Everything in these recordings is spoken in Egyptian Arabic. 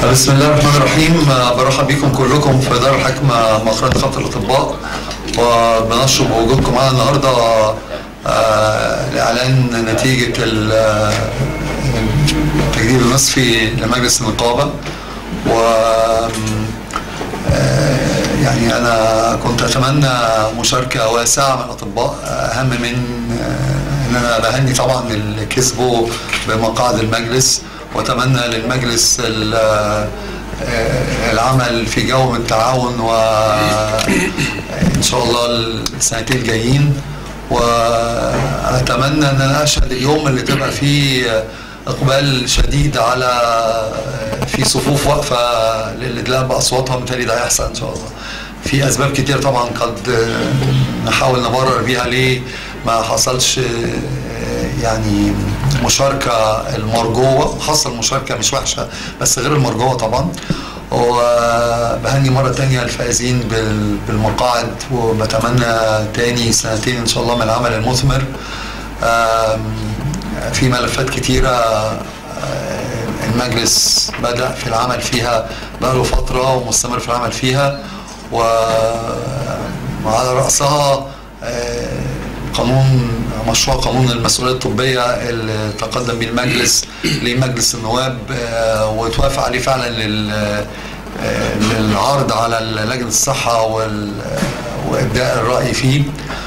بسم الله الرحمن الرحيم برحب بكم كلكم في دار الحكمة مخرج خط الأطباء وبنشر بوجودكم معانا النهاردة آه، لإعلان نتيجة ال- آه، التجديد النصفي لمجلس النقابة و آه، يعني أنا كنت أتمنى مشاركة واسعة من الأطباء أهم من آه، إن أنا بهني طبعا اللي كسبوا بمقاعد المجلس وأتمنى للمجلس ال- آه، العمل في جو من التعاون وإن شاء الله السنتين الجايين وأتمنى أن أنا أشهد اليوم اللي تبقى فيه إقبال شديد على في صفوف واقفة للإدلاء بأصواتها بالتالي ده هيحصل إن شاء الله. في أسباب كتير طبعا قد نحاول نبرر بيها ليه ما حصلش يعني مشاركة المرجوة حصل مشاركة مش وحشة بس غير المرجوة طبعا وبهني مرة تانية الفائزين بال- بالمقاعد وبتمنى تاني سنتين إن شاء الله من العمل المثمر آم، في ملفات كتيرة آه، المجلس بدأ في العمل فيها بقاله فترة ومستمر في العمل فيها وعلى رأسها آه، قانون مشروع قانون المسؤولية الطبية اللي تقدم به المجلس لمجلس النواب آه، وتوافق عليه فعلا لل آه، للعرض على لجنة الصحة وال- وإبداء الرأي فيه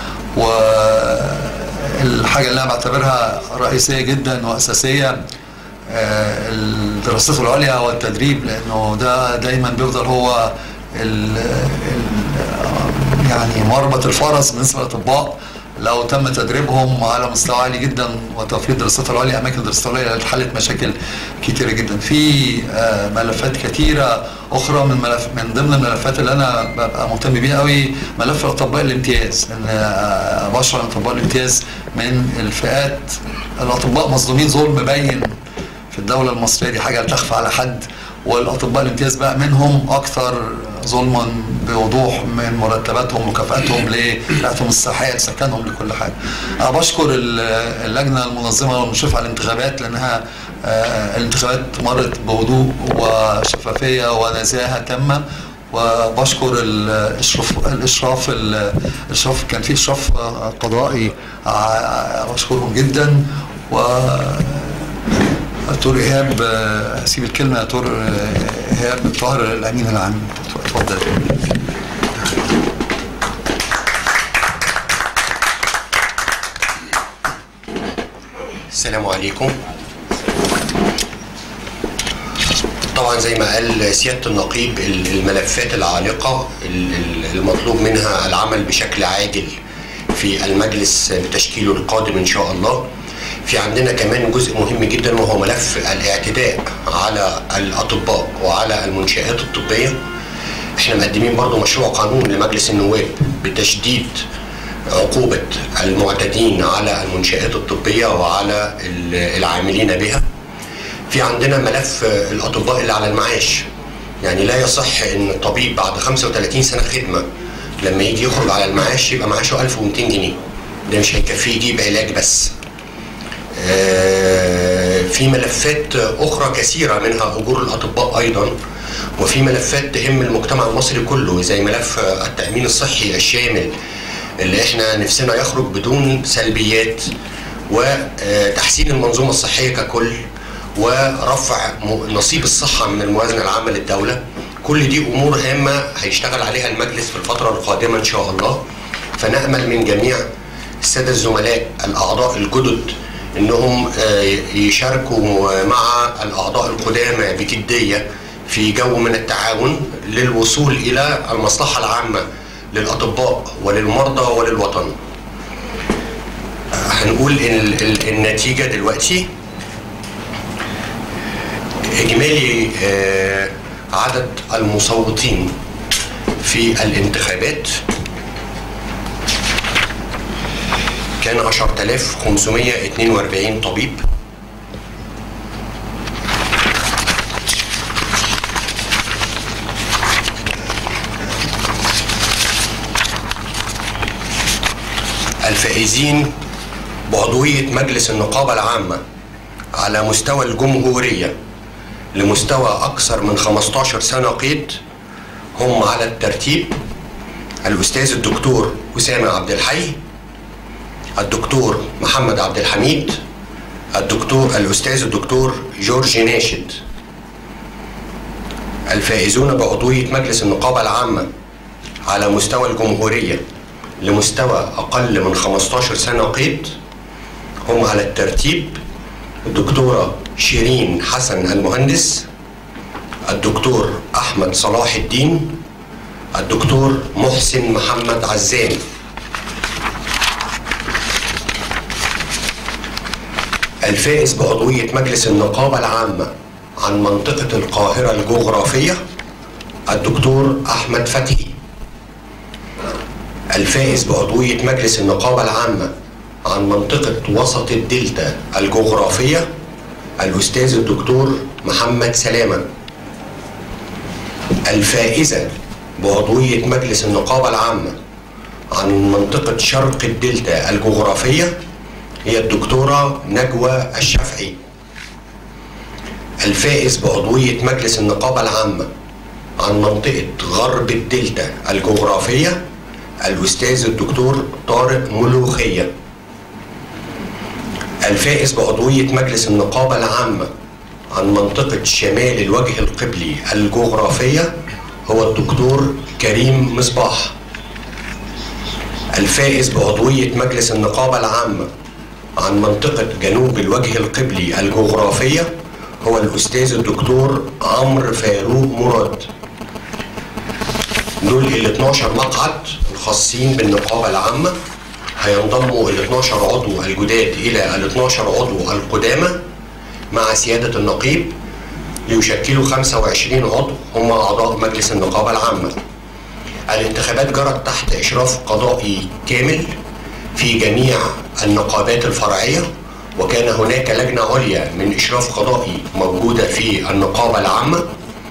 والحاجة اللي أنا بعتبرها رئيسية جدا وأساسية آه، الدراسات العليا والتدريب لأنه ده دايما بيفضل هو ال ال يعني مربط الفرس بالنسبة للأطباء لو تم تدريبهم على مستوى عالي جدا وتوفير الدراسات العليا اماكن الدراسات العليا لحلت مشاكل كتيره جدا في آه، ملفات كتيره اخرى من ملف من ضمن الملفات اللي انا ببقى مهتم بيها قوي ملف الاطباء الامتياز ان آه، بشرح اطباء الامتياز من الفئات الاطباء مظلومين ظلم باين في الدولة المصرية دي حاجة لا تخفى على حد والأطباء الامتياز بقى منهم أكثر ظلما بوضوح من مرتباتهم ومكافآتهم لرعايتهم الصحية لسكنهم لكل حاجة. أنا بشكر ال- اللجنة المنظمة والمشرفة على الانتخابات لأنها آه، الانتخابات مرت بهدوء وشفافية ونزاهة تامة وبشكر الاشراف الاشراف الاشراف كان في اشراف آه، قضائي آه، بشكرهم جدا و دكتور ايهاب آه، اسيب الكلمه يا دكتور آه، ايهاب طاهر الامين العام اتفضل السلام عليكم طبعا زي ما قال سيادة النقيب ال- الملفات العالقة ال- ال- المطلوب منها العمل بشكل عاجل في المجلس بتشكيله القادم إن شاء الله في عندنا كمان جزء مهم جدا وهو ملف الاعتداء على الأطباء وعلى المنشآت الطبية احنا مقدمين برضو مشروع قانون لمجلس النواب بتشديد عقوبة المعتدين على المنشآت الطبية وعلى ال- العاملين بها في عندنا ملف الأطباء اللي على المعاش يعني لا يصح ان الطبيب بعد 35 سنة خدمة لما يجي يخرج على المعاش يبقى معاشه 1200 جنيه ده مش هيكفيه يجيب علاج بس آه، في ملفات أخرى كثيرة منها أجور الأطباء أيضا وفي ملفات تهم المجتمع المصري كله زي ملف التأمين الصحي الشامل اللي احنا نفسنا يخرج بدون سلبيات وتحسين المنظومة الصحية ككل ورفع م- نصيب الصحة من الموازنة العامة للدولة كل دي أمور هامة هيشتغل عليها المجلس في الفترة القادمة إن شاء الله فنأمل من جميع السادة الزملاء الأعضاء الجدد انهم آه، يشاركوا مع الاعضاء القدامى بجديه في جو من التعاون للوصول الى المصلحه العامه للاطباء وللمرضى وللوطن. آه، هنقول إن ال- ال- النتيجه دلوقتي اجمالي آه، عدد المصوتين في الانتخابات كان 10542 طبيب الفائزين بعضوية مجلس النقابة العامة على مستوى الجمهورية لمستوى أكثر من 15 سنة قيد هم على الترتيب الأستاذ الدكتور أسامة عبد الحي الدكتور محمد عبد الحميد الدكتور الأستاذ الدكتور جورج ناشد الفائزون بعضوية مجلس النقابة العامة على مستوى الجمهورية لمستوى أقل من 15 سنة قيد هم على الترتيب الدكتورة شيرين حسن المهندس الدكتور أحمد صلاح الدين الدكتور محسن محمد عزام الفائز بعضوية مجلس النقابة العامة عن منطقة القاهرة الجغرافية الدكتور أحمد فتحي الفائز بعضوية مجلس النقابة العامة عن منطقة وسط الدلتا الجغرافية الأستاذ الدكتور محمد سلامة الفائزة بعضوية مجلس النقابة العامة عن منطقة شرق الدلتا الجغرافية هي الدكتورة نجوى الشافعي الفائز بعضوية مجلس النقابة العامة عن منطقة غرب الدلتا الجغرافية الأستاذ الدكتور طارق ملوخية الفائز بعضوية مجلس النقابة العامة عن منطقة شمال الوجه القبلي الجغرافية هو الدكتور كريم مصباح الفائز بعضوية مجلس النقابة العامة عن منطقة جنوب الوجه القبلي الجغرافية هو الأستاذ الدكتور عمرو فاروق مراد دول ال 12 مقعد الخاصين بالنقابة العامة هينضموا ال 12 عضو الجداد إلى ال 12 عضو القدامى مع سيادة النقيب ليشكلوا 25 عضو هم أعضاء مجلس النقابة العامة الانتخابات جرت تحت إشراف قضائي كامل في جميع النقابات الفرعية وكان هناك لجنة عليا من إشراف قضائي موجودة في النقابة العامة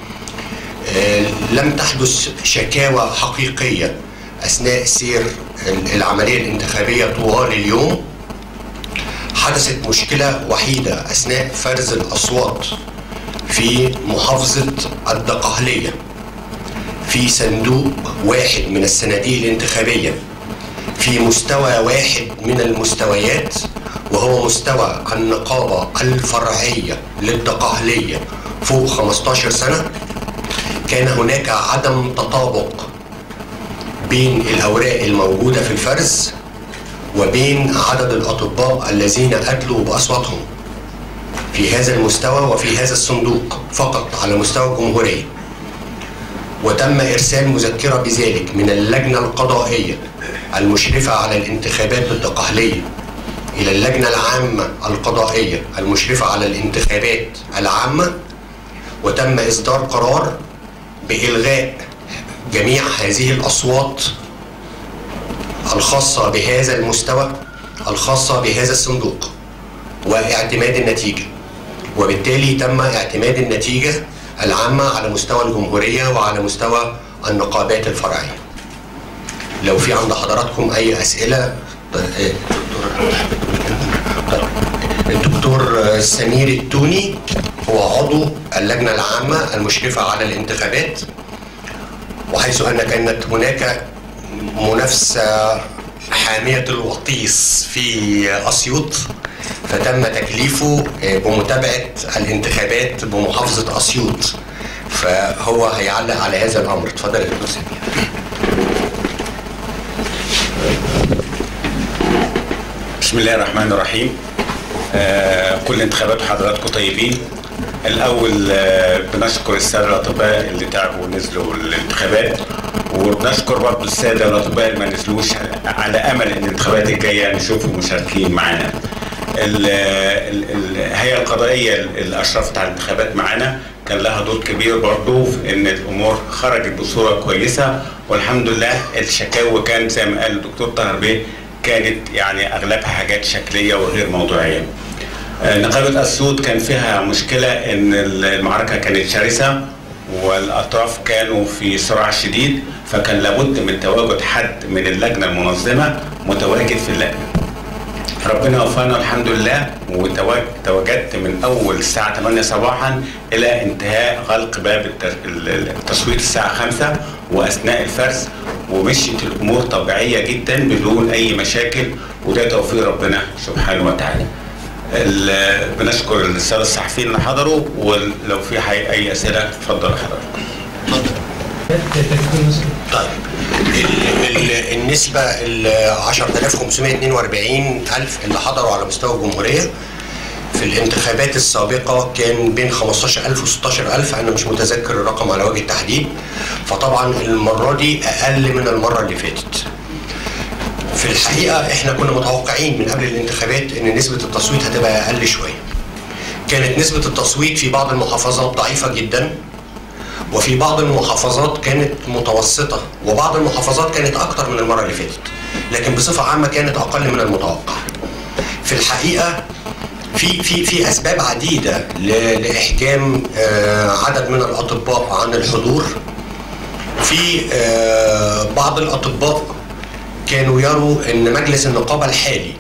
لم تحدث شكاوى حقيقية أثناء سير العملية الانتخابية طوال اليوم حدثت مشكلة وحيدة أثناء فرز الأصوات في محافظة الدقهلية في صندوق واحد من الصناديق الانتخابية في مستوى واحد من المستويات وهو مستوى النقابة الفرعية للدقهلية فوق 15 سنة كان هناك عدم تطابق بين الأوراق الموجودة في الفرز وبين عدد الأطباء الذين أدلوا بأصواتهم في هذا المستوى وفي هذا الصندوق فقط على مستوى الجمهورية وتم إرسال مذكرة بذلك من اللجنة القضائية المشرفة على الانتخابات بالدقهلية إلى اللجنة العامة القضائية المشرفة على الانتخابات العامة وتم إصدار قرار بإلغاء جميع هذه الأصوات الخاصة بهذا المستوى الخاصة بهذا الصندوق واعتماد النتيجة وبالتالي تم اعتماد النتيجة العامة على مستوى الجمهورية وعلى مستوى النقابات الفرعية لو في عند حضراتكم أي أسئلة الدكتور سمير التوني هو عضو اللجنة العامة المشرفة على الانتخابات وحيث أن كانت هناك منافسة حامية الوطيس في أسيوط فتم تكليفه بمتابعة الانتخابات بمحافظة أسيوط فهو هيعلق على هذا الأمر اتفضل يا دكتور سمير بسم الله الرحمن الرحيم آه كل انتخابات حضراتكم طيبين الاول آه بنشكر الساده الاطباء اللي تعبوا ونزلوا الانتخابات وبنشكر برضه الساده الاطباء اللي ما نزلوش على امل ان الانتخابات الجايه نشوفهم مشاركين معانا الهيئه القضائيه اللي اشرفت على الانتخابات معانا كان لها دور كبير برضه في ان الامور خرجت بصوره كويسه والحمد لله الشكاوى كان زي ما قال الدكتور طاهر بيه كانت يعني اغلبها حاجات شكليه وغير موضوعيه. نقابه اسيوط كان فيها مشكله ان المعركه كانت شرسه والاطراف كانوا في صراع شديد فكان لابد من تواجد حد من اللجنه المنظمه متواجد في اللجنه. ربنا وفقنا الحمد لله وتواجدت من اول الساعه 8 صباحا الى انتهاء غلق باب الت- ال- ال- التصوير الساعه 5 واثناء الفرز ومشيت الامور طبيعيه جدا بدون اي مشاكل وده توفيق ربنا سبحانه وتعالى. ال- بنشكر الساده الصحفيين اللي حضروا ولو في حي- اي اسئله اتفضل حضرتك. طيب ال- ال- النسبة ال 10542 ألف اللي حضروا على مستوى الجمهورية في الانتخابات السابقة كان بين 15000 و 16000 أنا مش متذكر الرقم على وجه التحديد فطبعا المرة دي أقل من المرة اللي فاتت في الحقيقة احنا كنا متوقعين من قبل الانتخابات ان نسبة التصويت هتبقى أقل شوية كانت نسبة التصويت في بعض المحافظات ضعيفة جدا وفي بعض المحافظات كانت متوسطة وبعض المحافظات كانت أكتر من المرة اللي فاتت لكن بصفة عامة كانت أقل من المتوقع في الحقيقة في في في أسباب عديدة ل- لإحجام آه، عدد من الأطباء عن الحضور في آه، بعض الأطباء كانوا يروا أن مجلس النقابة الحالي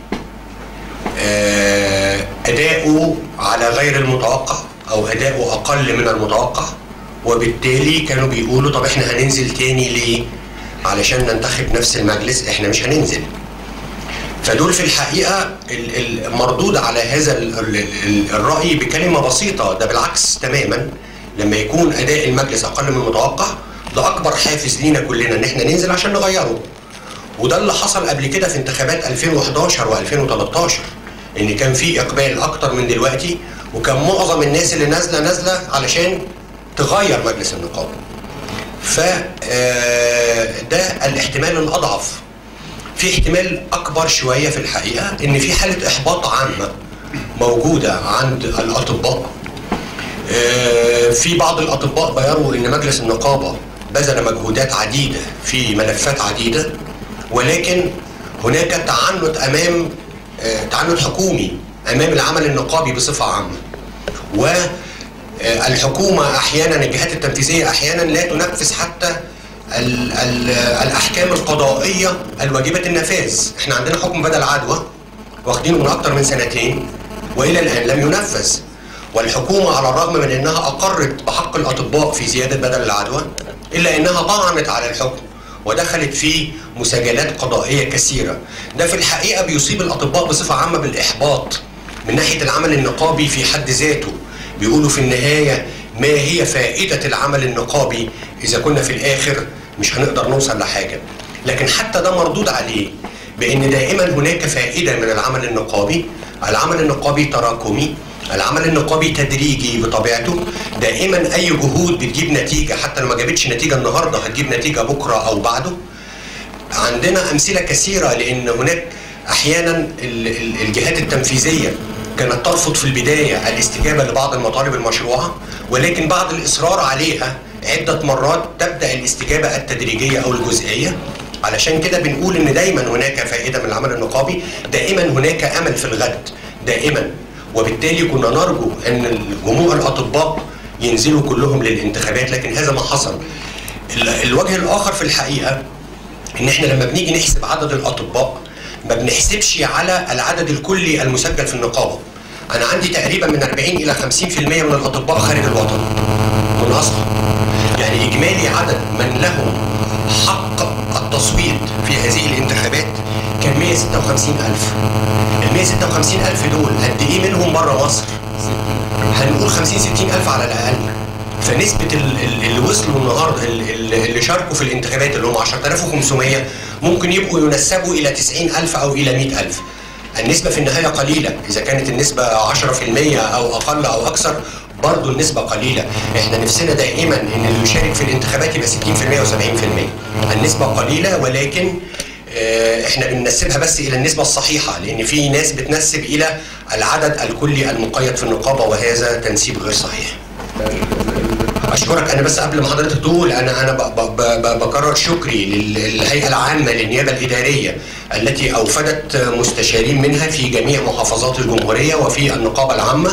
آه، أداؤه على غير المتوقع أو أداؤه أقل من المتوقع وبالتالي كانوا بيقولوا طب احنا هننزل تاني ليه؟ علشان ننتخب نفس المجلس احنا مش هننزل. فدول في الحقيقة ال- المردود على هذا ال- ال- ال- الرأي بكلمة بسيطة ده بالعكس تماما لما يكون أداء المجلس أقل من المتوقع ده أكبر حافز لينا كلنا إن احنا ننزل عشان نغيره. وده اللي حصل قبل كده في انتخابات 2011 و2013 ان كان في اقبال اكتر من دلوقتي وكان معظم الناس اللي نازله نازله علشان تغير مجلس النقابه ف آه، ده الاحتمال الاضعف في احتمال اكبر شويه في الحقيقه ان في حاله احباط عامه موجوده عند الاطباء آه، في بعض الاطباء بيروا ان مجلس النقابه بذل مجهودات عديده في ملفات عديده ولكن هناك تعنت امام آه، تعنت حكومي امام العمل النقابي بصفه عامه والحكومه احيانا الجهات التنفيذيه احيانا لا تنفذ حتى ال ال الاحكام القضائيه الواجبه النفاذ احنا عندنا حكم بدل عدوى واخدينه من اكتر من سنتين والى الان لم ينفذ والحكومه على الرغم من انها اقرت بحق الاطباء في زياده بدل العدوى الا انها طعنت على الحكم ودخلت في مساجلات قضائيه كثيره ده في الحقيقه بيصيب الاطباء بصفه عامه بالاحباط من ناحيه العمل النقابي في حد ذاته بيقولوا في النهايه ما هي فائده العمل النقابي اذا كنا في الاخر مش هنقدر نوصل لحاجه لكن حتى ده مردود عليه بان دائما هناك فائده من العمل النقابي العمل النقابي تراكمي العمل النقابي تدريجي بطبيعته دائما اي جهود بتجيب نتيجه حتى لو ما جابتش نتيجه النهارده هتجيب نتيجه بكره او بعده عندنا امثله كثيره لان هناك احيانا ال- ال- الجهات التنفيذيه كانت ترفض في البدايه الاستجابه لبعض المطالب المشروعه ولكن بعد الاصرار عليها عده مرات تبدا الاستجابه التدريجيه او الجزئيه علشان كده بنقول ان دايما هناك فائده من العمل النقابي دائما هناك امل في الغد دائما وبالتالي كنا نرجو ان جموع الاطباء ينزلوا كلهم للانتخابات لكن هذا ما حصل ال- الوجه الاخر في الحقيقه ان احنا لما بنيجي نحسب عدد الاطباء ما بنحسبش على العدد الكلي المسجل في النقابه انا عندي تقريبا من 40 الى 50% من الاطباء خارج الوطن من اصل يعني اجمالي عدد من لهم حق التصويت في هذه الانتخابات كان 156 ألف ال 156 ألف دول قد إيه منهم بره مصر؟ هنقول 50 60 ألف على الأقل فنسبة ال- ال- اللي وصلوا النهارده ال- ال- اللي شاركوا في الانتخابات اللي هم 10500 ممكن يبقوا ينسبوا إلى 90 ألف أو إلى 100 ألف النسبة في النهاية قليلة إذا كانت النسبة 10% أو أقل أو أكثر برضه النسبة قليلة احنا نفسنا دائما ان اللي يشارك في الانتخابات يبقى 60% و70% النسبة قليلة ولكن آه، احنا بننسبها بس الى النسبة الصحيحة لان في ناس بتنسب الى العدد الكلي المقيد في النقابة وهذا تنسيب غير صحيح اشكرك انا بس قبل ما حضرتك تقول انا انا ب- ب- ب- بكرر شكري لل- للهيئه العامه للنيابه الاداريه التي اوفدت مستشارين منها في جميع محافظات الجمهوريه وفي النقابه العامه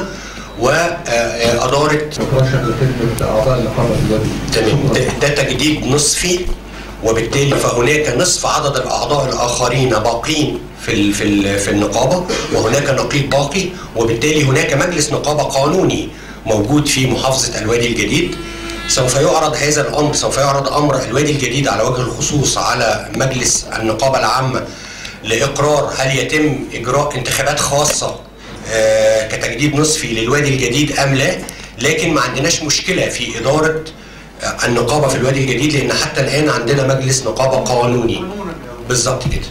وادارت مترشح لخدمة أعضاء النقابة دلوقتي تمام ده- ده تجديد نصفي وبالتالي فهناك نصف عدد الاعضاء الاخرين باقين في ال في ال في النقابه وهناك نقيب باقي وبالتالي هناك مجلس نقابه قانوني موجود في محافظه الوادي الجديد سوف يعرض هذا الامر سوف يعرض امر الوادي الجديد على وجه الخصوص على مجلس النقابه العامه لاقرار هل يتم اجراء انتخابات خاصه آه، كتجديد نصفي للوادي الجديد ام لا لكن ما عندناش مشكله في اداره آه، النقابه في الوادي الجديد لان حتى الان عندنا مجلس نقابه قانوني بالظبط كده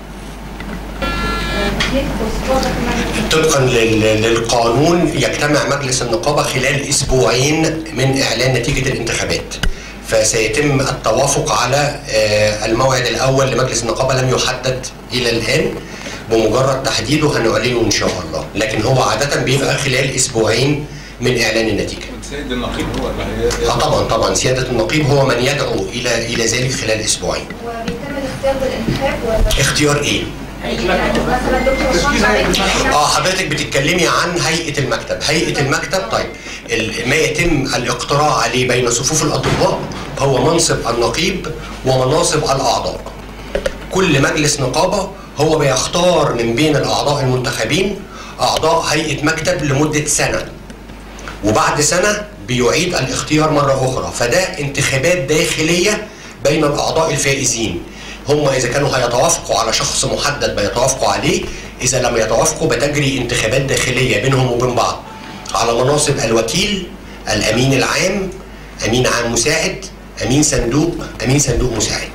طبقا لل- للقانون يجتمع مجلس النقابه خلال اسبوعين من اعلان نتيجه الانتخابات فسيتم التوافق على آه، الموعد الاول لمجلس النقابه لم يحدد الى الان بمجرد تحديده هنعلنه ان شاء الله لكن هو عاده بيبقى خلال اسبوعين من اعلان النتيجه سيد النقيب هو اللي هي اه طبعا طبعا سياده النقيب هو من يدعو الى الى ذلك خلال اسبوعين وبيتم الاختيار بالانتخاب ولا اختيار ايه يعني مثلا دكتور عثمان شعبان اه حضرتك بتتكلمي عن هيئه المكتب هيئه المكتب طيب ال- ما يتم الاقتراع عليه بين صفوف الاطباء هو منصب النقيب ومناصب الاعضاء كل مجلس نقابه هو بيختار من بين الاعضاء المنتخبين اعضاء هيئه مكتب لمده سنه وبعد سنه بيعيد الاختيار مره اخرى فده انتخابات داخليه بين الاعضاء الفائزين هم اذا كانوا هيتوافقوا على شخص محدد بيتوافقوا عليه اذا لم يتوافقوا بتجري انتخابات داخليه بينهم وبين بعض على مناصب الوكيل الامين العام امين عام مساعد امين صندوق امين صندوق مساعد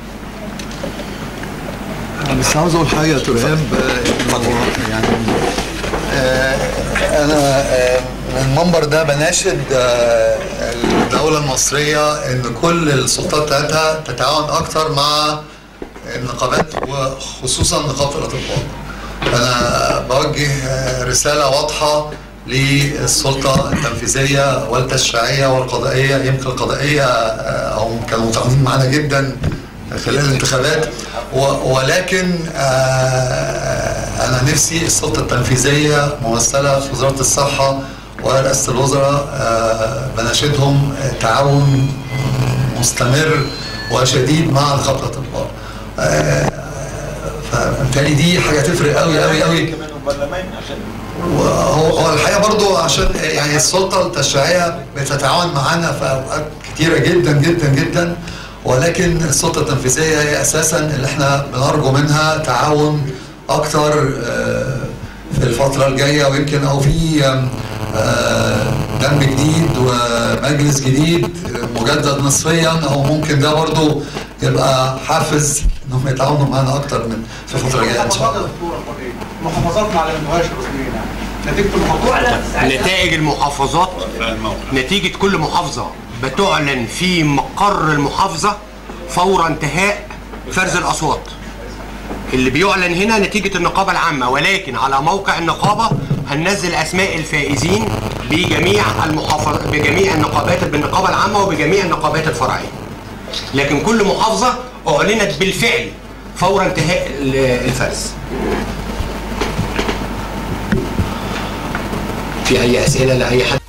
بس عاوز اقول حاجه يا ترهاب آه، إنه يعني آه، انا آه، من المنبر ده بناشد آه، الدوله المصريه ان كل السلطات بتاعتها تتعاون اكتر مع النقابات وخصوصا نقابه الاطباء انا بوجه آه، رساله واضحه للسلطه التنفيذيه والتشريعيه والقضائيه يمكن القضائيه آه، هم كانوا متعاونين معانا جدا خلال الانتخابات و- ولكن آه، انا نفسي السلطه التنفيذيه ممثله في وزاره الصحه ورئاسه الوزراء آه، بناشدهم تعاون مستمر وشديد مع نقابه الاطباء آه، فبالتالي دي حاجه تفرق قوي قوي قوي كمان وبرلمان عشان وهو هو الحقيقه برضو عشان يعني السلطه التشريعيه بتتعاون معانا في اوقات كتيره جدا جدا جدا ولكن السلطه التنفيذيه هي اساسا اللي احنا بنرجو منها تعاون اكتر آه، في الفتره الجايه ويمكن او في آم، آه، دم جديد ومجلس جديد مجدد نصفيا او ممكن ده برضو يبقى حافز انهم يتعاونوا معانا اكتر من في الفتره الجايه ان شاء الله محافظات ما علمناهاش رسميا نتيجه المحافظات نتائج المحافظات نتيجة كل محافظة بتعلن في مقر المحافظة فور انتهاء فرز الأصوات اللي بيعلن هنا نتيجة النقابة العامة ولكن على موقع النقابة هننزل أسماء الفائزين بجميع المحافظ بجميع النقابات بالنقابة العامة وبجميع النقابات الفرعية لكن كل محافظة أعلنت بالفعل فور انتهاء ال- الفرز في أي أسئلة لأي حد